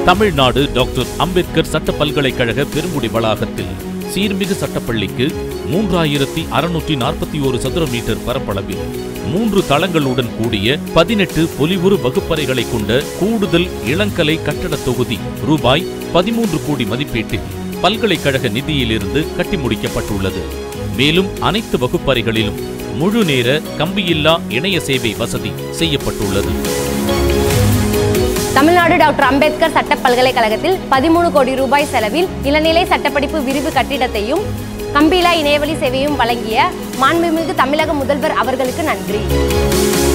Tamil Nadu doctor Ambedkar சட்ட பல்கலைக்கழக பெருங்குடி வளாகத்தில் சீர்மிகு சட்டப்பள்ளிக்கு மூன்றாயிரத்தி அறுநூற்றி நாற்பத்தி ஒரு சதுர மீட்டர் பரப்பளவில் மூன்று தளங்களுடன் கூடிய பதினெட்டு பொலிவுறு வகுப்பறைகளை கொண்ட கூடுதல் இளங்கலை கட்டடத் தொகுதி ரூபாய் பதிமூன்று கோடி மதிப்பீட்டில் பல்கலைக்கழக நிதியிலிருந்து கட்டி முடிக்கப்பட்டுள்ளது மேலும் அனைத்து வகுப்பறைகளிலும் முழு நேர கம்பியில்லா இணைய சேவை வசதி செய்யப்பட்டுள்ளது தமிழ்நாடு டாக்டர் அம்பேத்கர் சட்ட பல்கலைக்கழகத்தில் பதிமூணு கோடி ரூபாய் செலவில் இளநிலை சட்டப்படிப்பு விரிவு கட்டிடத்தையும் கம்பிலா இணையவழி சேவையும் வழங்கிய மாண்புமிகு தமிழக முதல்வர் அவர்களுக்கு நன்றி